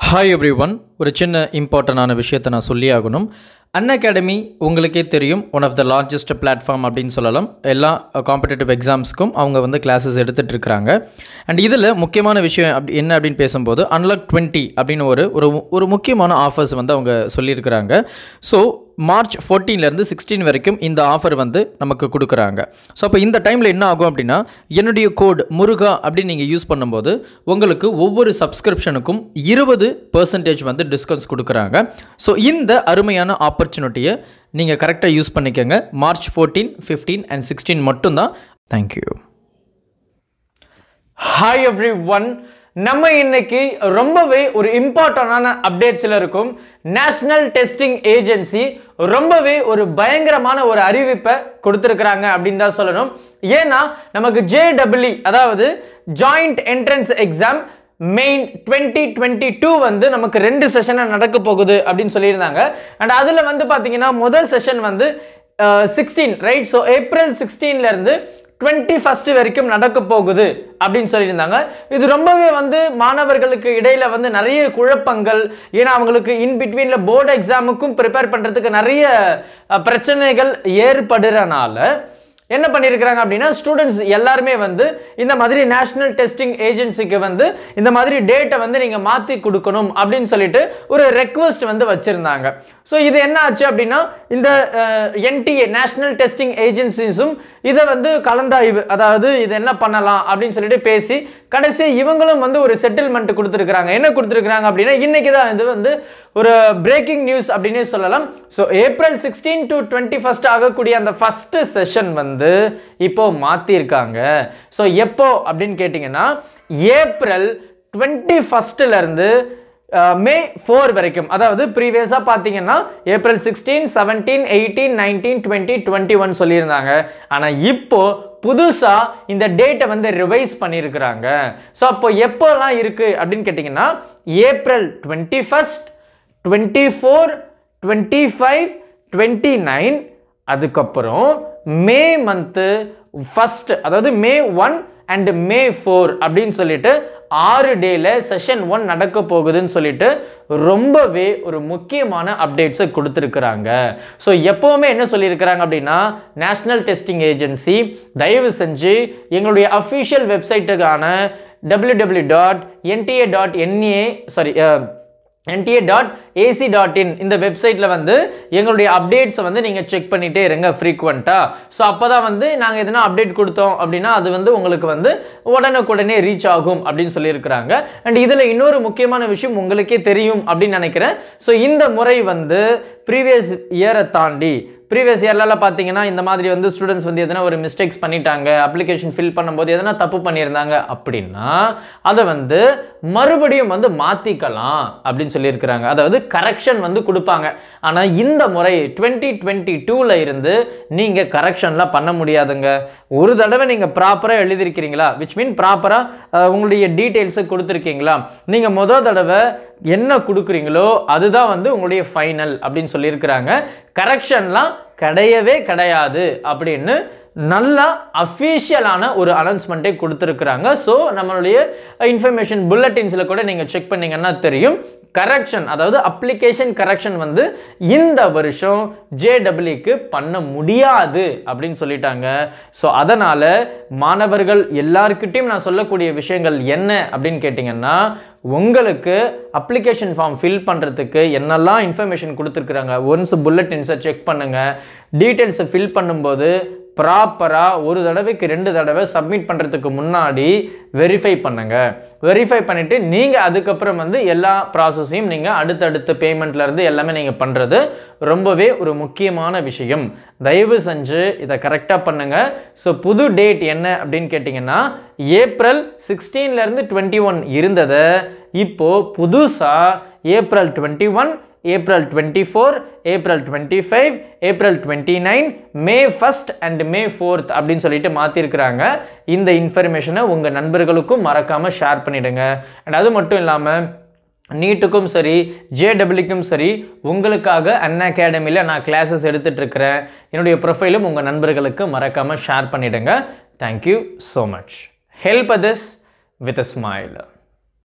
hi every one ஒரு சின்ன இம்பார்ட்டண்டான விஷயத்தை நான் சொல்லி ஆகணும் அன் அகாடமி உங்களுக்கே தெரியும் one of the largest platform அப்படின்னு சொல்லலாம் எல்லா காம்படிட்டிவ் எக்ஸாம்ஸ்க்கும் அவங்க வந்து கிளாஸஸ் எடுத்துகிட்டு இருக்கிறாங்க அண்ட் இதில் முக்கியமான விஷயம் அப்படி என்ன அப்படின்னு பேசும்போது அன்லாக் டுவெண்ட்டி அப்படின்னு ஒரு ஒரு ஒரு முக்கியமான ஆஃபர்ஸ் வந்து அவங்க சொல்லியிருக்கிறாங்க ஸோ மார்ச் 14 ல இருந்து சிக்ஸ்டீன் வரைக்கும் இந்த ஆஃபர் வந்து நமக்கு கொடுக்குறாங்க ஸோ அப்போ இந்த டைமில் என்ன ஆகும் அப்படின்னா என்னுடைய கோட் முருகா அப்படின்னு நீங்கள் யூஸ் பண்ணும்போது உங்களுக்கு ஒவ்வொரு சப்ஸ்கிரிப்ஷனுக்கும் இருபது பர்சன்டேஜ் வந்து டிஸ்கவுண்ட்ஸ் கொடுக்குறாங்க ஸோ இந்த அருமையான ஆப்பர்ச்சுனிட்டியை நீங்கள் கரெக்டாக யூஸ் பண்ணிக்கோங்க March fourteen fifteen and sixteen மட்டும்தான் தேங்க்யூ ஹாய் எவ்ரி ஒன் நம்ம இன்னைக்கு ரொம்பவே ஒரு இம்பார்ட்டண்டான அப்டேட்ஸில் இருக்கும் நேஷனல் டெஸ்டிங் ஏஜென்சி ரொம்பவே ஒரு பயங்கரமான ஒரு அறிவிப்பை கொடுத்துருக்குறாங்க அப்படின்னு தான் சொல்லணும் ஏன்னா நமக்கு ஜேடபிள்இ அதாவது joint entrance exam main twenty twenty two வந்து நமக்கு ரெண்டு செஷனாக நடக்க போகுது அப்படின்னு சொல்லியிருந்தாங்க அண்ட் அதில் வந்து பார்த்தீங்கன்னா முதல் செஷன் வந்து சிக்ஸ்டீன் ரைட் ஸோ ஏப்ரல் சிக்ஸ்டீன்லேருந்து டுவெண்ட்டி ஃபஸ்ட்டு வரைக்கும் நடக்க போகுது அப்படின்னு சொல்லியிருந்தாங்க இது ரொம்பவே வந்து மாணவர்களுக்கு இடையில வந்து நிறைய குழப்பங்கள் ஏன்னா அவங்களுக்கு இன் பிட்வீனில் போர்டு எக்ஸாமுக்கும் ப்ரிப்பேர் பண்ணுறதுக்கு நிறைய அஹ், பிரச்சனைகள் ஏற்படுறனால என்ன பண்ணியிருக்கிறாங்க அப்படின்னா ஸ்டூடெண்ட்ஸ் எல்லாருமே வந்து இந்த மாதிரி நேஷனல் டெஸ்டிங் ஏஜென்சிக்கு வந்து இந்த மாதிரி டேட்டை வந்து நீங்கள் மாற்றி கொடுக்கணும் அப்படின்னு சொல்லிட்டு ஒரு ரெக்வஸ்ட் வந்து வச்சுருந்தாங்க ஸோ இது என்ன ஆச்சு அப்படின்னா இந்த என்டிஏ நேஷனல் டெஸ்டிங் ஏஜென்சிஸும் இதை வந்து கலந்தாய்வு அதாவது இது என்ன பண்ணலாம் அப்படின்னு சொல்லிட்டு பேசி கடைசி இவங்களும் வந்து ஒரு செட்டில்மெண்ட் கொடுத்துருக்குறாங்க என்ன கொடுத்துருக்குறாங்க அப்படின்னா இன்னைக்கு தான் இது வந்து ஒரு பிரேக்கிங் நியூஸ் அப்படின்னே சொல்லலாம் so April sixteen to twenty first ஆகக்கூடிய அந்த ஃபர்ஸ்ட் செஷன் வந்து இப்போ மாற்றிருக்காங்க ஸோ எப்போ அப்படின்னு கேட்டிங்கன்னா ஏப்ரல் டுவெண்ட்டி ஃபஸ்ட்டுலேருந்து மே ஃபோர் வரைக்கும் அதாவது ப்ரீவியஸாக பார்த்தீங்கன்னா April sixteen seventeen eighteen nineteen twenty twenty one சொல்லியிருந்தாங்க ஆனால் இப்போ புதுசாக இந்த டேட்டை வந்து ரிவைஸ் பண்ணியிருக்கிறாங்க ஸோ அப்போ எப்போல்லாம் இருக்குது அப்படின்னு கேட்டிங்கன்னா April twenty first twenty four twenty five twenty nine அதுக்கப்புறம் மே மந்த்து ஃபஸ்ட் அதாவது May one and May four அப்படின்னு சொல்லிட்டு ஆறு டேல செஷன் ஒன் நடக்க போகுதுன்னு சொல்லிட்டு ரொம்பவே ஒரு முக்கியமான அப்டேட்ஸை கொடுத்துருக்குறாங்க ஸோ எப்போவுமே என்ன சொல்லியிருக்கிறாங்க அப்படின்னா நேஷ்னல் டெஸ்டிங் ஏஜென்சி தயவு செஞ்சு எங்களுடைய அஃபிஷியல் வெப்சைட்டுக்கான W W dot NTA dot NA sorry NTA dot AC dot in இந்த வெப்சைட்டில் வந்து எங்களுடைய அப்டேட்ஸை வந்து நீங்கள் செக் பண்ணிகிட்டே இருங்க ஃப்ரீக்வெண்ட்டாக ஸோ அப்போ தான் வந்து நாங்கள் எதனா அப்டேட் கொடுத்தோம் அப்படின்னா அது வந்து உங்களுக்கு வந்து உடனுக்குடனே ரீச் ஆகும் அப்படின்னு சொல்லியிருக்கிறாங்க அண்ட் இதில் இன்னொரு முக்கியமான விஷயம் உங்களுக்கே தெரியும் அப்படின்னு நினைக்கிறேன் ஸோ இந்த முறை வந்து ப்ரீவியஸ் இயரை தாண்டி ப்ரீவியஸ் இயர்லலாம் பார்த்தீங்கன்னா இந்த மாதிரி வந்து ஸ்டூடெண்ட்ஸ் வந்து எதனா ஒரு மிஸ்டேக்ஸ் பண்ணிட்டாங்க அப்ளிகேஷன் ஃபில் பண்ணும்போது எதனா தப்பு பண்ணியிருந்தாங்க அப்படின்னா அதை வந்து மறுபடியும் வந்து மாற்றிக்கலாம் அப்படின்னு சொல்லியிருக்கிறாங்க அதாவது கரெக்ஷன் வந்து கொடுப்பாங்க ஆனால் இந்த முறை டுவெண்ட்டி டுவெண்ட்டி டூவில் இருந்து நீங்கள் கரெக்ஷன்லாம் பண்ண முடியாதுங்க ஒரு தடவை நீங்கள் ப்ராப்பராக எழுதியிருக்கிறீங்களா விச் மீன் ப்ராப்பராக உங்களுடைய டீட்டெயில்ஸை கொடுத்துருக்கீங்களா நீங்கள் முதல் தடவை என்ன கொடுக்குறீங்களோ அதுதான் வந்து உங்களுடைய ஃபைனல் அப்படின்னு சொல்லியிருக்கிறாங்க கரெக்ஷன்லாம் கிடையவே கிடையாது அப்படின்னு நல்லா அஃபீஷியலான ஒரு அனௌன்ஸ்மெண்ட்டே கொடுத்துருக்குறாங்க ஸோ நம்மளுடைய இன்ஃபர்மேஷன் புல்லட்டின்ஸில் கூட நீங்கள் செக் பண்ணீங்கன்னா தெரியும் கரெக்ஷன் அதாவது அப்ளிகேஷன் கரெக்ஷன் வந்து இந்த வருஷம் ஜேடபிள்யூக்கு பண்ண முடியாது அப்படின்னு சொல்லிட்டாங்க ஸோ அதனால் மாணவர்கள் எல்லாருக்கிட்டையும் நான் சொல்லக்கூடிய விஷயங்கள் என்ன அப்படின்னு கேட்டிங்கன்னா உங்களுக்கு அப்ளிகேஷன் ஃபார்ம் ஃபில் பண்ணுறதுக்கு என்னெல்லாம் இன்ஃபர்மேஷன் கொடுத்துருக்குறாங்க ஒன்ஸ் புல்லட்டின்ஸை செக் பண்ணுங்கள் டீட்டெயில்ஸை ஃபில் பண்ணும்போது ப்ராப்பராக ஒரு தடவைக்கு ரெண்டு தடவை சப்மிட் பண்ணுறதுக்கு முன்னாடி வெரிஃபை பண்ணுங்க வெரிஃபை பண்ணிவிட்டு நீங்கள் அதுக்கப்புறம் வந்து எல்லா ப்ராசஸையும் நீங்கள் அடுத்தடுத்த பேமெண்ட்லேருந்து எல்லாமே நீங்கள் பண்ணுறது ரொம்பவே ஒரு முக்கியமான விஷயம் தயவு செஞ்சு இதை கரெக்டாக பண்ணுங்கள் ஸோ புது டேட் என்ன அப்படின்னு கேட்டிங்கன்னா ஏப்ரல் சிக்ஸ்டீன்லேருந்து டுவெண்ட்டி ஒன் இருந்ததை இப்போது புதுசாக April twenty one April twenty four April twenty five April twenty nine May first and May fourth அப்படின்னு சொல்லிட்டு மாற்றிருக்கிறாங்க இந்த இன்ஃபர்மேஷனை உங்கள் நண்பர்களுக்கும் மறக்காமல் ஷேர் பண்ணிவிடுங்க அண்ட் அது மட்டும் இல்லாமல் நீட்டுக்கும் சரி ஜேடபிள்யூக்கும் சரி உங்களுக்காக அன் அகாடமியில் நான் கிளாஸஸ் எடுத்துகிட்டு இருக்கிறேன் என்னுடைய ப்ரொஃபைலும் உங்கள் நண்பர்களுக்கு மறக்காமல் ஷேர் பண்ணிவிடுங்க thank you so much help this with a smile